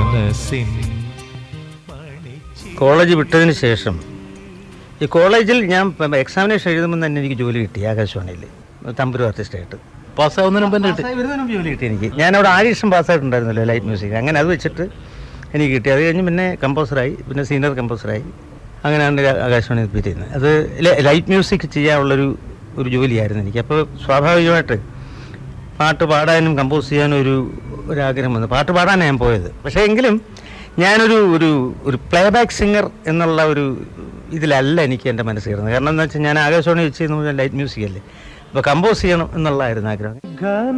മനസ്സിൻ കോളേജ് വിട്ടതിന് ശേഷം ഈ കോളേജിൽ ഞാൻ എക്സാമിനേഷൻ എഴുതുമ്പോൾ തന്നെ എനിക്ക് ജോലി കിട്ടി ആകാശവാണിയിൽ തമ്പുരു ആർട്ടിസ്റ്റായിട്ട് പാസ്സാവുന്നതിന് മുമ്പ് തന്നെ കിട്ടി പാസ്സായി വരുന്നതിന് മുമ്പ് ജോലി കിട്ടി എനിക്ക് ഞാൻ അവിടെ ആരീഷം പാസ്സായിട്ടുണ്ടായിരുന്നല്ലോ ലൈറ്റ് മ്യൂസിക് അങ്ങനെ അത് വെച്ചിട്ട് എനിക്ക് കിട്ടി അത് കഴിഞ്ഞ് പിന്നെ കമ്പോസറായി പിന്നെ സീനിയർ കമ്പോസറായി അങ്ങനെയാണ് ഞാൻ ആകാശവാണി റിപ്പീറ്റ് ചെയ്യുന്നത് അത് ല- ലൈറ്റ് മ്യൂസിക് ചെയ്യാനുള്ളൊരു ഒരു ജോലിയായിരുന്നു എനിക്ക് അപ്പോൾ സ്വാഭാവികമായിട്ട് പാട്ട് പാടാനും കമ്പോസ് ചെയ്യാനും ഒരു ഒരാഗ്രഹം വന്നു പാട്ട് പാടാനാണ് ഞാൻ പോയത് പക്ഷേ എങ്കിലും ഞാനൊരു ഒരു ഒരു പ്ലേ ബാക്ക് സിംഗർ എന്നുള്ള ഒരു ഇതിലല്ല എനിക്ക് എൻ്റെ മനസ്സിൽ കിടന്നത് കാരണം എന്താ വെച്ചാൽ ഞാൻ ആകാശവാണി വെച്ച് ചെയ്യുന്നത് ലൈറ്റ് മ്യൂസിക് അല്ലേ അപ്പോൾ കമ്പോസ് ചെയ്യണം എന്നുള്ളതായിരുന്നു ആഗ്രഹം